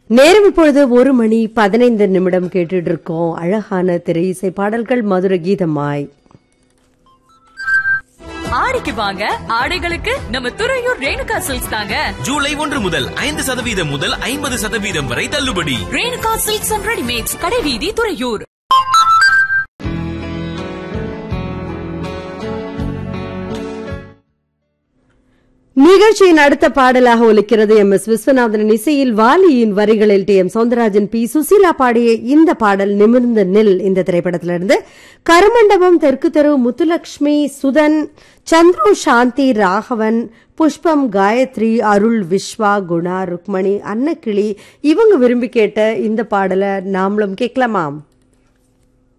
நேரம் இப்பொழுது ஒரு மணி பதினைந்து நிமிடம் கேட்டுட்டு இருக்கோம் அழகான திரை இசை பாடல்கள் மதுர கீதமாய் ஆடிக்கு வாங்க ஆடைகளுக்கு நம்ம துறையூர் ரேணுகா சில்க்ஸ் தாங்க ஜூலை ஒன்று முதல் ஐந்து சதவீதம் முதல் ஐம்பது சதவீதம் வரை தள்ளுபடி ரேணுகா சில்க்ஸ் அண்ட் ரெடிமேட்ஸ் கடைவீதி துறையூர் நிகழ்ச்சியின் அடுத்த பாடலாக ஒலிக்கிறது எம் எஸ் விஸ்வநாதன் இசையில் வாலியின் வரிகளில் T M Soundararajan P Susheela பாடிய இந்த பாடல் நிமிர்ந்த நில் இந்த திரைப்படத்திலிருந்து கருமண்டபம் தெற்கு தெரு முத்துலட்சுமி சுதன் சந்துரு சாந்தி ராகவன் புஷ்பம் காயத்ரி அருள் விஸ்வா குணா ருக்மணி அன்னக்கிளி இவங்க விரும்பி கேட்ட இந்த பாடலை நாமளும் கேட்கலாமாம்